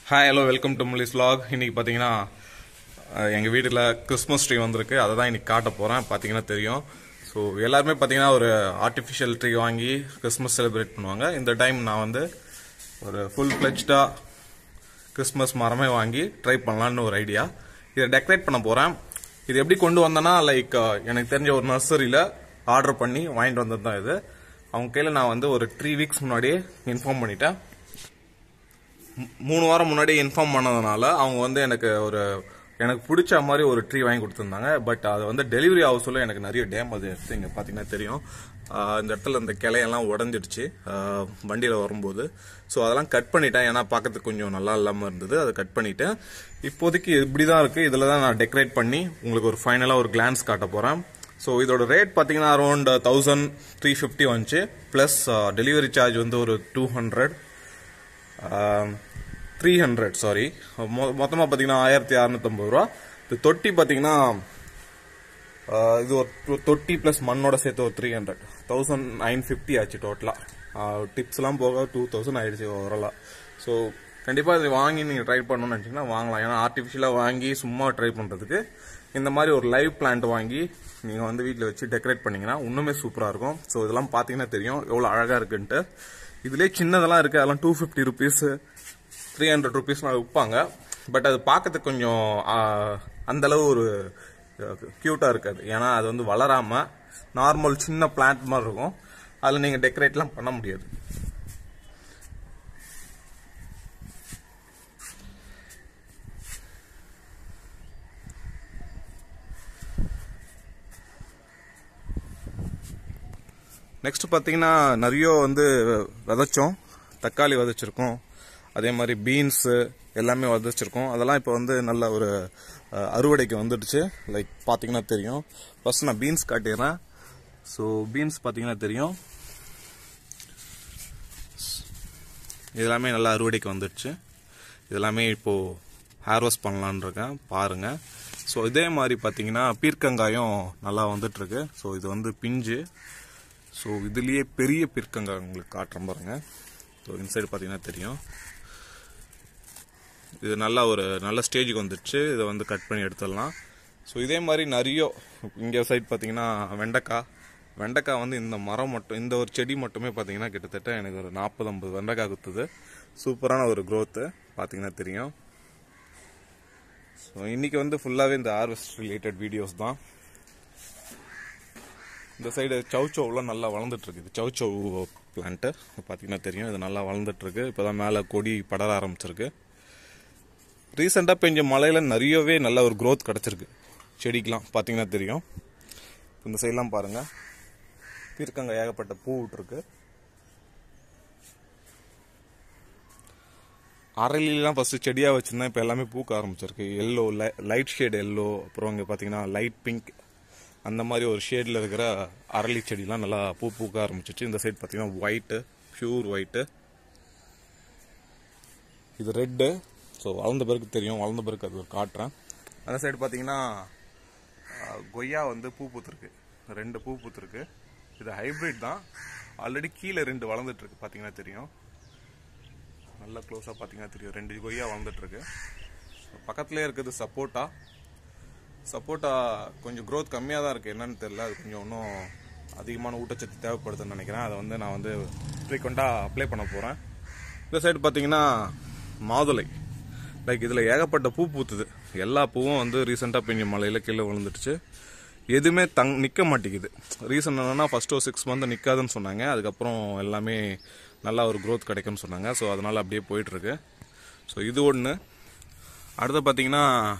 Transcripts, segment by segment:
hi hello welcome to முலிஸ் vlog இன்னைக்கு பார்த்தீங்கன்னா அஹ், எங்க வீட்டில் கிறிஸ்மஸ் ட்ரீ வந்திருக்கு அதை தான் இன்னைக்கு காட்ட போறேன் பார்த்தீங்கன்னா தெரியும் ஸோ எல்லாருமே பார்த்தீங்கன்னா ஒரு ஆர்டிஃபிஷியல் ட்ரீ வாங்கி கிறிஸ்மஸ் செலிப்ரேட் பண்ணுவாங்க இந்த டைம் நான் வந்து ஒரு ஃபுல் ஃப்ளெஜ்டா கிறிஸ்மஸ் மரமே வாங்கி ட்ரை பண்ணலான்னு ஒரு ஐடியா இதை டெக்கரேட் பண்ண போறேன் இது எப்படி கொண்டு வந்தேன்னா லைக் எனக்கு தெரிஞ்ச ஒரு நர்சரியில் ஆர்டர் பண்ணி வாங்கிட்டு வந்தது தான் இது அவங்க கையில் நான் வந்து ஒரு த்ரீ வீக்ஸ் முன்னாடியே இன்ஃபார்ம் பண்ணிட்டேன் மூணு வாரம் முன்னாடி இன்ஃபார்ம் பண்ணதுனால அவங்க வந்து எனக்கு ஒரு எனக்கு பிடிச்ச மாதிரி ஒரு ட்ரீ வாங்கி கொடுத்துருந்தாங்க பட் அது வந்து டெலிவரி ஆக சொல்ல எனக்கு நிறைய டேமேஜ் ஆயிடுச்சு இங்கே பார்த்தீங்கன்னா தெரியும் ஆஹ் இந்த இடத்துல இந்த கிளையெல்லாம் உடஞ்சிடுச்சு ஆஹ் வண்டியில் வரும்போது ஸோ அதெல்லாம் கட் பண்ணிட்டேன் ஏன்னா பார்க்கறதுக்கு கொஞ்சம் நல்லா இல்லாமல் இருந்தது அதை கட் பண்ணிட்டேன் இப்போதைக்கு இப்படி தான் இருக்குது இதில் தான் நான் டெக்கரேட் பண்ணி உங்களுக்கு ஒரு ஃபைனலாக ஒரு கிளான்ஸ் காட்ட போகிறேன் ஸோ இதோட ரேட் பார்த்தீங்கன்னா அரௌண்ட் தௌசண்ட் த்ரீ ஃபிஃப்டி வந்துச்சு ப்ளஸ் டெலிவரி சார்ஜ் வந்து ஒரு two hundred three hundred sorry மொத்தமாக பார்த்தீங்கன்னா ஆயிரத்தி அறநூத்தம்பது ரூபா இது தொட்டி பார்த்தீங்கன்னா ஆஹ் இது ஒரு தொ- தொட்டி ப்ளஸ் மண்ணோட சேர்த்து ஒரு three hundred thousand nine fifty ஆச்சு டோட்டலாக டிப்ஸ்லாம் போக டூ தௌசண்ட் ஆயிடுச்சு ஓவராலாக ஸோ கண்டிப்பாக இது வாங்கி நீங்கள் ட்ரை பண்ணணும்னு நினச்சிங்கன்னா வாங்கலாம் ஏன்னா ஆர்டிஃபிஷியலாக வாங்கி சும்மா ட்ரை பண்ணுறதுக்கு இந்த மாதிரி ஒரு லைவ் பிளான்ட் வாங்கி நீங்கள் வந்து வீட்டில் வச்சு டெக்கரேட் பண்ணீங்கன்னா இன்னுமே சூப்பராக இருக்கும் ஸோ இதெல்லாம் பார்த்தீங்கன்னா தெரியும் எவ்வளோ அழகாக இருக்குன்ட்டு இதுலேயே சின்னதெல்லாம் இருக்குது அதெல்லாம் two fifty rupees three hundred ருபீஸ்லாம் விற்பாங்க பட் அது பார்க்கறதுக்கு கொஞ்சம் ஆ, அந்த அளவு ஒரு க்யூட்டாக இருக்காது ஏன்னா அது வந்து வளராம நார்மல் சின்ன பிளான்ட் மாதிரி இருக்கும் அதில் நீங்கள் டெக்கரேட்லாம் பண்ண முடியாது நெக்ஸ்ட் பார்த்தீங்கன்னா நிறைய வந்து விதைச்சோம் தக்காளி விதைச்சிருக்கோம் அதே மாதிரி பீன்ஸு எல்லாமே விதைச்சிருக்கோம் அதெல்லாம் இப்போ வந்து நல்ல ஒரு அஹ், அறுவடைக்கு வந்துடுச்சு லைக் பார்த்தீங்கன்னா தெரியும் ஃபர்ஸ்ட் நான் பீன்ஸ் காட்டிடுறேன் ஸோ பீன்ஸ் பார்த்தீங்கன்னா தெரியும் இதெல்லாமே நல்லா அறுவடைக்கு வந்துடுச்சு இதெல்லாமே இப்போது ஹேர்வாஷ் பண்ணலான்னு இருக்கேன் பாருங்கள் ஸோ இதே மாதிரி பார்த்தீங்கன்னா பீர்க்கங்காயம் நல்லா வந்துட்டுருக்கு ஸோ இது வந்து பிஞ்சு ஸோ இதுலேயே பெரிய பீர்க்கங்காய் உங்களுக்கு காட்டுறேன் பாருங்க ஸோ இன்சைடு பார்த்தீங்கன்னா தெரியும் இது நல்லா ஒரு நல்ல ஸ்டேஜுக்கு வந்துடுச்சு இதை வந்து கட் பண்ணி எடுத்துடலாம் ஸோ இதே மாதிரி நிறைய இங்கே சைடு பார்த்தீங்கன்னா வெண்டைக்காய் வெண்டைக்காய் வந்து இந்த மரம் மட்டும் இந்த ஒரு செடி மட்டுமே பார்த்தீங்கன்னா கிட்டத்தட்ட எனக்கு ஒரு நாற்பது ஐம்பது வெண்டைக்காய் குத்துது சூப்பரான ஒரு growth பார்த்தீங்கன்னா தெரியும் ஸோ இன்னைக்கு வந்து ஃபுல்லாகவே இந்த ஹார்வெஸ்ட் ரிலேட்டட் வீடியோஸ் தான் இந்த சைடு சவுச்சோவ்லாம் நல்லா வளர்ந்துட்டு இருக்கு இது சவுச்சவ் பிளான்ட்டு பார்த்தீங்கன்னா தெரியும் இது நல்லா வளர்ந்துட்டு இருக்கு இப்போதான் மேலே கொடி படர ஆரம்பிச்சிருக்கு ரீசெண்டாக பெஞ்ச மழையில் நிறையவே நல்ல ஒரு growth கிடச்சிருக்கு செடிக்கெலாம் பார்த்தீங்கன்னா தெரியும் இந்த சைட்லாம் பாருங்க பீர்க்கங்க ஏகப்பட்ட பூ விட்டுருக்கு அரளிலாம் ஃபர்ஸ்ட் செடியாக வச்சிருந்தேன் இப்போ எல்லாமே பூக்க ஆரம்பிச்சிருக்கு எல்லோ லைட் ஷேட் எல்லோ அப்புறம் இங்கே பார்த்தீங்கன்னா லைட் பிங்க் அந்த மாதிரி ஒரு ஷேடில் இருக்கிற அரளி செடிலாம் நல்லா பூ பூக்க ஆரம்பிச்சிச்சு இந்த சைடு பார்த்தீங்கன்னா ஒயிட்டு பியூர் ஒயிட்டு இது ரெட்டு ஸோ வளர்ந்த பிறகு தெரியும் வளர்ந்த பிறகு அது ஒரு காட்டுறேன் அந்த சைடு பார்த்தீங்கன்னா அஹ், கொய்யா வந்து பூ பூத்துருக்கு ரெண்டு பூ பூத்துருக்கு இது ஹைபிரிட் தான் ஆல்ரெடி கீழே ரெண்டு வளர்ந்துட்டு இருக்கு பார்த்தீங்கன்னா தெரியும் நல்லா க்ளோஸாக பார்த்தீங்கன்னா தெரியும் ரெண்டு கொய்யா வளர்ந்துட்டு இருக்கு பக்கத்துலேயே இருக்குது சப்போட்டா சப்போட்டா கொஞ்சம் growth கம்மியாக தான் இருக்குது என்னன்னு தெரியல அது கொஞ்சம் இன்னும் அதிகமான ஊட்டச்சத்து தேவைப்படுதுன்னு நினைக்கிறேன் அதை வந்து நான் வந்து ஃப்ரீக்வெண்ட்டாக அப்ளை பண்ண போகிறேன் இந்த சைடு பார்த்தீங்கன்னா மாதுளை லைக் இதில் ஏகப்பட்ட பூ பூத்துது எல்லா பூவும் வந்து ரீசெண்டாக பெஞ்ச மழையில் கீழே விழுந்துடுச்சு எதுவுமே தங் நிற்க மாட்டேங்குது ரீசன் என்னன்னா ஃபர்ஸ்ட் ஒரு சிக்ஸ் மந்த் நிற்காதுன்னு சொன்னாங்க அதுக்கப்புறம் எல்லாமே நல்லா ஒரு growth கிடைக்கும்னு சொன்னாங்க ஸோ அதனால் அப்படியே போயிட்டுருக்கு ஸோ இது ஒன்று அடுத்து பார்த்தீங்கன்னா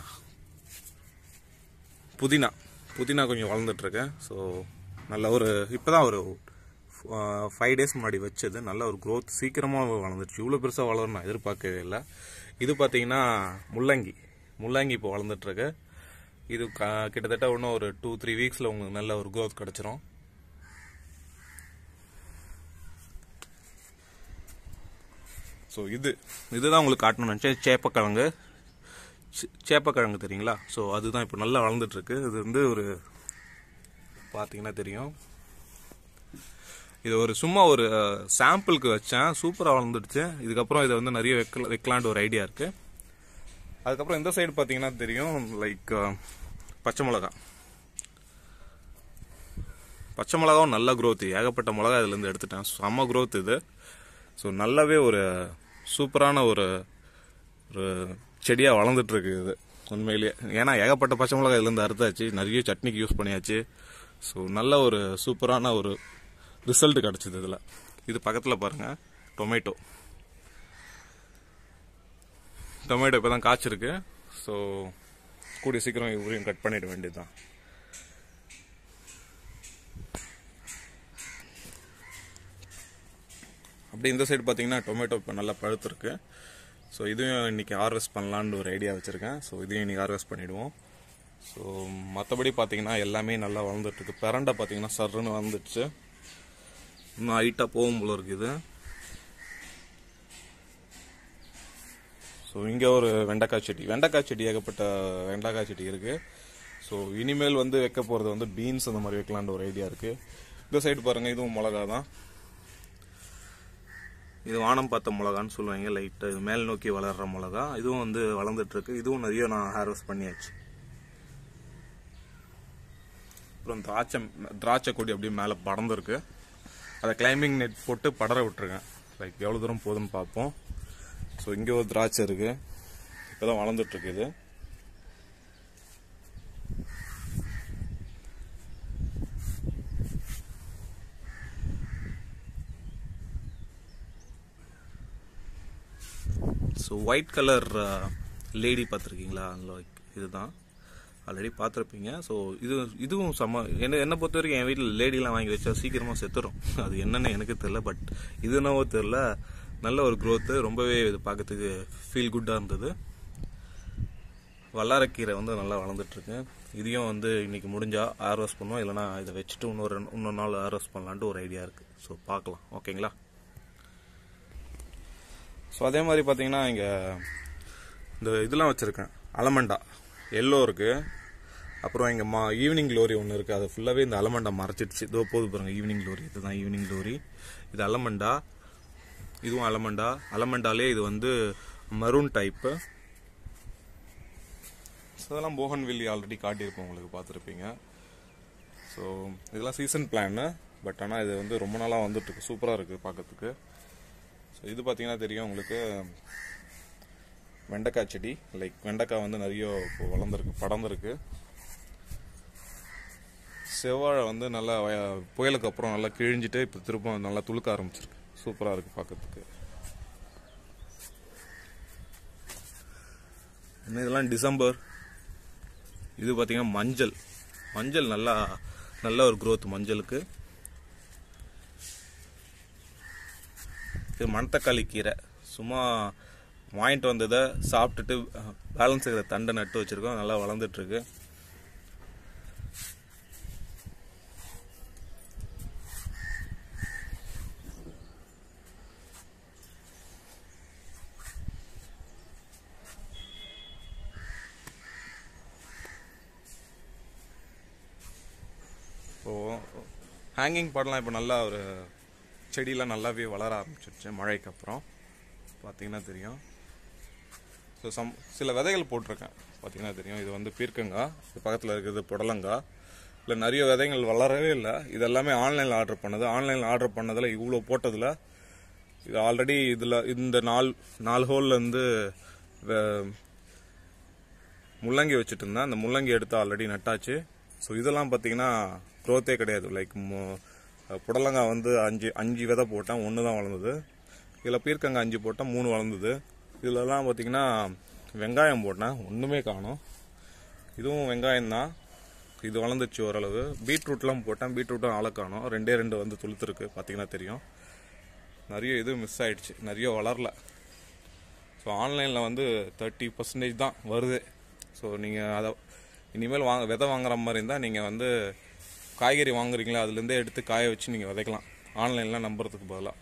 புதினா புதினா கொஞ்சம் வளர்ந்துட்டுருக்கு ஸோ நல்ல ஒரு இப்போ தான் ஒரு ஃபைவ் டேஸ் முன்னாடி வச்சது நல்ல ஒரு growth சீக்கிரமாக வளர்ந்துருச்சு இவ்வளோ பெருசாக வளரும் நான் எதிர்பார்க்கவே இல்லை இது பார்த்தீங்கன்னா முள்ளங்கி முள்ளங்கி இப்போ வளர்ந்துட்டுருக்கு இது க- கிட்டத்தட்ட இன்னும் ஒரு டூ த்ரீ வீக்ஸில் உங்களுக்கு நல்ல ஒரு growth கிடச்சிரும் ஸோ இது இதுதான் உங்களுக்கு காட்டணும்னு நினச்சேன் சேப்பக்கிழங்கு சே- சேப்பக்கிழங்கு தெரியுங்களா ஸோ அதுதான் இப்போ நல்லா வளர்ந்துட்டு இருக்கு இது வந்து ஒரு பார்த்தீங்கன்னா தெரியும் இது ஒரு சும்மா ஒரு சாம்பிளுக்கு வச்சேன் சூப்பராக வளர்ந்துடுச்சு இதுக்கப்புறம் இதை வந்து நிறைய வைக்கல வைக்கலான்ட்டு ஒரு ஐடியா இருக்குது அதுக்கப்புறம் இந்த சைடு பார்த்தீங்கன்னா தெரியும் லைக் பச்சை மிளகா பச்சை மிளகாவும் நல்ல growth ஏகப்பட்ட மிளகா இதுலேருந்து எடுத்துட்டேன் செம்ம growth இது ஸோ நல்லாவே ஒரு சூப்பரான ஒரு ஒரு செடியாக வளர்ந்துட்டு இருக்கு இது உண்மையிலேயே ஏன்னா ஏகப்பட்ட பச்சை மிளகாய் இதுலேருந்து அறுத்தாச்சு நிறைய சட்னிக்கு யூஸ் பண்ணியாச்சு ஸோ நல்ல ஒரு சூப்பரான ஒரு ரிசல்ட் கிடச்சிது இதில் இது பக்கத்தில் பாருங்கள் டொமேட்டோ டொமேட்டோ இப்போ தான் காய்ச்சிருக்கு ஸோ கூடிய சீக்கிரம் இவரையும் கட் பண்ணிட வேண்டியதுதான் அப்படி இந்த சைடு பார்த்தீங்கன்னா டொமேட்டோ இப்போ நல்லா பழுத்துருக்கு ஸோ இதையும் இன்னைக்கு ஹார்வெஸ்ட் பண்ணலான்னு ஒரு ஐடியா வச்சுருக்கேன் ஸோ இதையும் இன்னைக்கு ஹார்வெஸ்ட் பண்ணிடுவோம் ஸோ மற்றபடி பார்த்தீங்கன்னா எல்லாமே நல்லா வளர்ந்துட்டுருக்கு பிரண்டை பார்த்தீங்கன்னா சர்ன்னு வந்துடுச்சு இன்னும் ஹைட்டாக போகும் போல இருக்குது ஸோ இங்கே ஒரு வெண்டைக்காய் செடி வெண்டைக்காய் செடி ஏகப்பட்ட வெண்டைக்காய் செடி இருக்குது ஸோ இனிமேல் வந்து வைக்க போகிறது வந்து பீன்ஸ் அந்த மாதிரி வைக்கலான்ற ஒரு ஐடியா இருக்குது இந்த சைடு பாருங்கள் இதுவும் மிளகா தான் இது வானம் பார்த்த மிளகான்னு சொல்லுவாங்க லைட்டு மேல் நோக்கி வளர்ற மிளகா இதுவும் வந்து வளர்ந்துட்டு இருக்கு இதுவும் நிறைய நான் ஹார்வெஸ்ட் பண்ணியாச்சு அப்புறம் திராட்சை திராட்சை கொடி அப்படியே மேலே படர்ந்துருக்கு அதை கிளைம்பிங் நெட் போட்டு படர விட்டுருக்கேன் லைக் எவ்வளோ தூரம் போகுதுன்னு பார்ப்போம் ஸோ இங்கே ஒரு திராட்சை இருக்கு இப்போதான் வளர்ந்துட்டு இருக்கு இது ஸோ ஒயிட் கலர் லேடி பார்த்துருக்கீங்களா லைக் இதுதான் ஆல்ரெடி பார்த்துருப்பீங்க ஸோ இது இதுவும் செம்ம என்ன என்னை பொறுத்த வரைக்கும் என் வீட்டில் லேடிலாம் வாங்கி வச்சா சீக்கிரமாக செத்துரும் அது என்னன்னு எனக்கு தெரில பட் இது என்னவோ தெரில நல்ல ஒரு growth ரொம்பவே இது பார்க்கறதுக்கு ஃபீல் குட்டாக இருந்தது வல்லாரக்கீரை வந்து நல்லா வளர்ந்துட்டுருக்கு இதையும் வந்து இன்னைக்கு முடிஞ்சா ஹார்வெஸ்ட் பண்ணுவோம் இல்லைனா இதை வச்சுட்டு இன்னொரு ரெண்டு- இன்னொரு நாள் ஹார்வெஸ்ட் பண்ணலான்ட்டு ஒரு ஐடியா இருக்குது ஸோ பார்க்கலாம் ஓகேங்களா ஸோ அதே மாதிரி பார்த்தீங்கன்னா இங்கே இந்த இதெல்லாம் வச்சுருக்கேன் அலமண்டா எல்லோ இருக்குது அப்புறம் இங்கே மா ஈவினிங் லோரி ஒன்று இருக்குது அது ஃபுல்லாகவே இந்த அலமண்டா மறைச்சிடுச்சு இதோ போது பாருங்க ஈவினிங் லோரி இதுதான் ஈவினிங் லோரி இது அலமண்டா இதுவும் அலமண்டா அலமண்டாலே இது வந்து மரூன் டைப்பு ஸோ அதெல்லாம் போகன்வில்லி ஆல்ரெடி காட்டியிருப்போம் உங்களுக்கு பார்த்துருப்பீங்க ஸோ இதெல்லாம் சீசன் பிளான்னு பட் ஆனால் இது வந்து ரொம்ப நாளாக வந்துட்டுருக்கு சூப்பராக இருக்குது பார்க்கறதுக்கு ஸோ இது பார்த்தீங்கன்னா தெரியும் உங்களுக்கு வெண்டைக்காய் செடி லைக் வெண்டைக்காய் வந்து நிறைய இப்போ வளர்ந்துருக்கு படர்ந்துருக்கு செவ்வாழை வந்து நல்லா வய- புயலுக்கு அப்புறம் நல்லா கிழிஞ்சிட்டு இப்போ திரும்ப நல்லா துளுக்க ஆரம்பிச்சிருக்கு சூப்பராக இருக்குது பார்க்கறதுக்கு இன்னும் இதெல்லாம் டிசம்பர் இது பார்த்தீங்கன்னா மஞ்சள் மஞ்சள் நல்லா நல்ல ஒரு growth மஞ்சளுக்கு இது மணத்தக்காளி கீரை சும்மா வாங்கிட்டு வந்ததை சாப்பிட்டுட்டு பேலன்ஸ் இருக்கிற தண்டை நட்டு வச்சிருக்கோம் நல்லா வளர்ந்துட்டு இருக்கு ஸோ ஹேங்கிங் பாடலாம் இப்போ நல்லா ஒரு செடியெலாம் நல்லாவே வளர ஆரம்பிச்சிருச்சு மழைக்கு அப்புறம் பார்த்தீங்கன்னா தெரியும் ஸோ சம் சில விதைகள் போட்டிருக்கேன் பார்த்தீங்கன்னா தெரியும் இது வந்து பீர்க்கங்காய் இது பக்கத்தில் இருக்கிறது புடலங்காய் இல்லை நிறைய விதைகள் வளரவே இல்லை இதெல்லாமே ஆன்லைனில் ஆர்டர் பண்ணது ஆன்லைனில் ஆர்டர் பண்ணதில் இவ்வளோ போட்டதில் இது ஆல்ரெடி இதில் இந்த நாலு நாலு ஹோல்லேருந்து முள்ளங்கி வச்சுட்டு இருந்தேன் அந்த முள்ளங்கி எடுத்து ஆல்ரெடி நட்டாச்சு ஸோ இதெல்லாம் பார்த்தீங்கன்னா க்ரோத்தே கிடையாது லைக் புடலங்காய் வந்து அஞ்சு அஞ்சு விதை போட்டேன் ஒன்று தான் வளர்ந்தது இதில் பீர்க்கங்காய் அஞ்சு போட்டேன் மூணு வளர்ந்தது இதுலலாம் பார்த்தீங்கன்னா வெங்காயம் போட்டேன் ஒன்றுமே காணும் இதுவும் வெங்காயம் தான் இது வளர்ந்துச்சு ஓரளவு பீட்ரூட்லாம் போட்டேன் பீட்ரூட்டும் ஆளை காணும் ரெண்டே ரெண்டு வந்து துளுத்துருக்கு பார்த்தீங்கன்னா தெரியும் நிறைய இது மிஸ் ஆயிடுச்சு நிறைய வளரல ஸோ ஆன்லைனில் வந்து தேர்ட்டி பர்சன்டேஜ் தான் வருது ஸோ நீங்கள் அதை இனிமேல் வாங்க விதை வாங்குற மாதிரி இருந்தால் நீங்கள் வந்து காய்கறி வாங்குறீங்களா அதுலேருந்தே எடுத்து காய வச்சு நீங்கள் விதைக்கலாம் ஆன்லைனில் நம்புறதுக்கு பதிலாக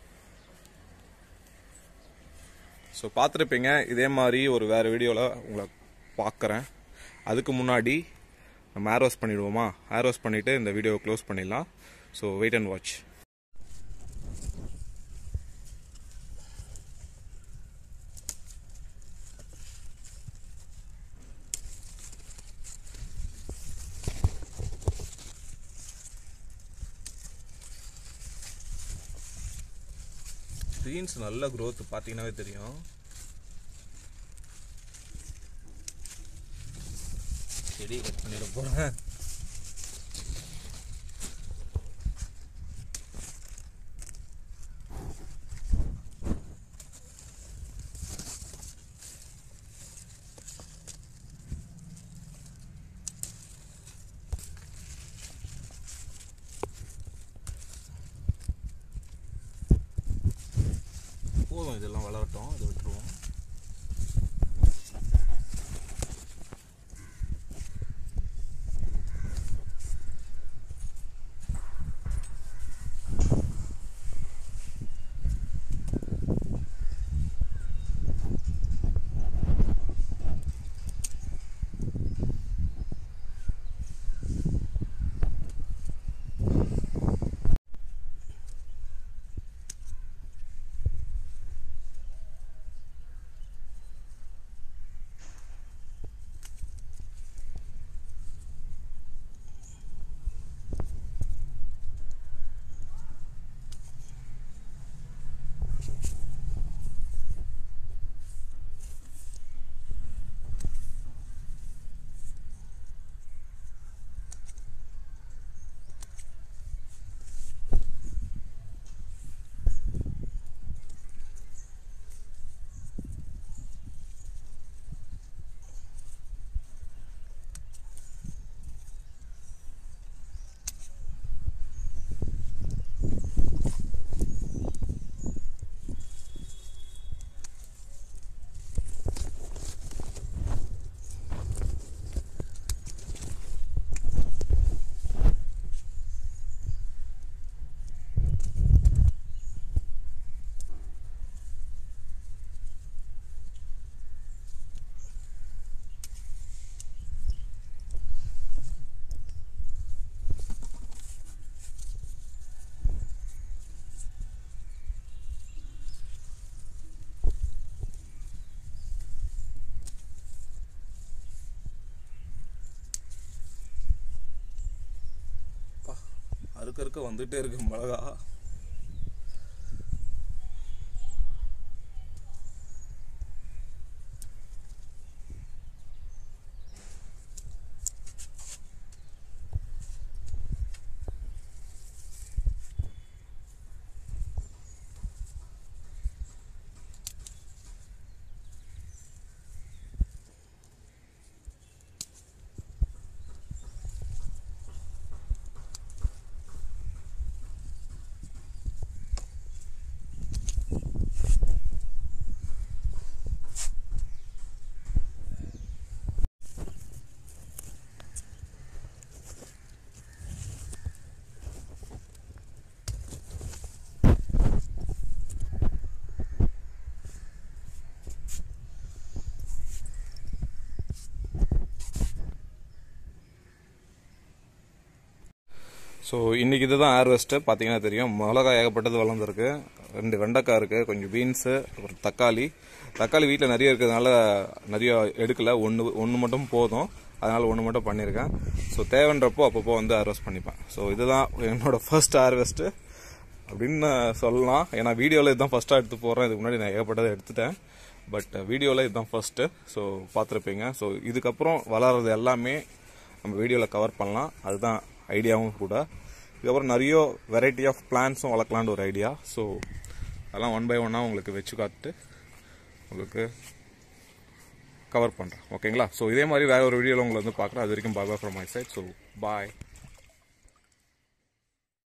ஸோ பார்த்துருப்பீங்க இதே மாதிரி ஒரு வேறு வீடியோவில் உங்களை பார்க்குறேன் அதுக்கு முன்னாடி நம்ம ஏர் வாஷ் பண்ணிடுவோமா ஏர் வாஷ் பண்ணிவிட்டு இந்த வீடியோவை க்ளோஸ் பண்ணிடலாம் so wait and watch beans நல்ல growth பார்த்தீங்கன்னாவே தெரியும் செடி கட் பண்ணிட போகிறேன் போதும் இதெல்லாம் வளரட்டும் அதை விட்டுருவோம் அறுக்க அறுக்க வந்துட்டே இருக்கு மிளகா ஸோ இன்றைக்கி இதுதான் ஹார்வெஸ்ட்டு பார்த்தீங்கன்னா தெரியும் மிளகாய் ஏகப்பட்டது வளர்ந்துருக்கு ரெண்டு வெண்டைக்காய் இருக்குது கொஞ்சம் பீன்ஸு ஒரு தக்காளி தக்காளி வீட்டில் நிறைய இருக்கிறதுனால நிறைய எடுக்கல ஒன்று ஒன்று மட்டும் போதும் அதனால் ஒன்று மட்டும் பண்ணியிருக்கேன் ஸோ தேவைன்றப்போ அப்பப்போ வந்து ஹார்வெஸ்ட் பண்ணிப்பேன் ஸோ இதுதான் என்னோட ஃபர்ஸ்ட் ஹார்வெஸ்ட்டு அப்படின்னு சொல்லலாம் ஏன்னா வீடியோவில் இதுதான் ஃபஸ்ட்டாக எடுத்து போடுறேன் இதுக்கு முன்னாடி நான் ஏகப்பட்டதை எடுத்துட்டேன் பட் வீடியோவில் இதுதான் ஃபஸ்ட்டு ஸோ பார்த்துருப்பீங்க ஸோ இதுக்கப்புறம் வளர்றது எல்லாமே நம்ம வீடியோவில் கவர் பண்ணலாம் அதுதான் ஐடியாவும் கூட இதுக்கப்புறம் நிறைய வெரைட்டி ஆஃப் பிளான்ஸும் வளர்க்கலான்னு ஒரு ஐடியா ஸோ அதெல்லாம் ஒன் பை ஒன்னாக உங்களுக்கு வச்சு காத்துட்டு உங்களுக்கு கவர் பண்ணுறேன் ஓகேங்களா ஸோ இதே மாதிரி வேற ஒரு வீடியோவில் உங்களை வந்து பார்க்குறேன் அது வரைக்கும் bye from my side so bye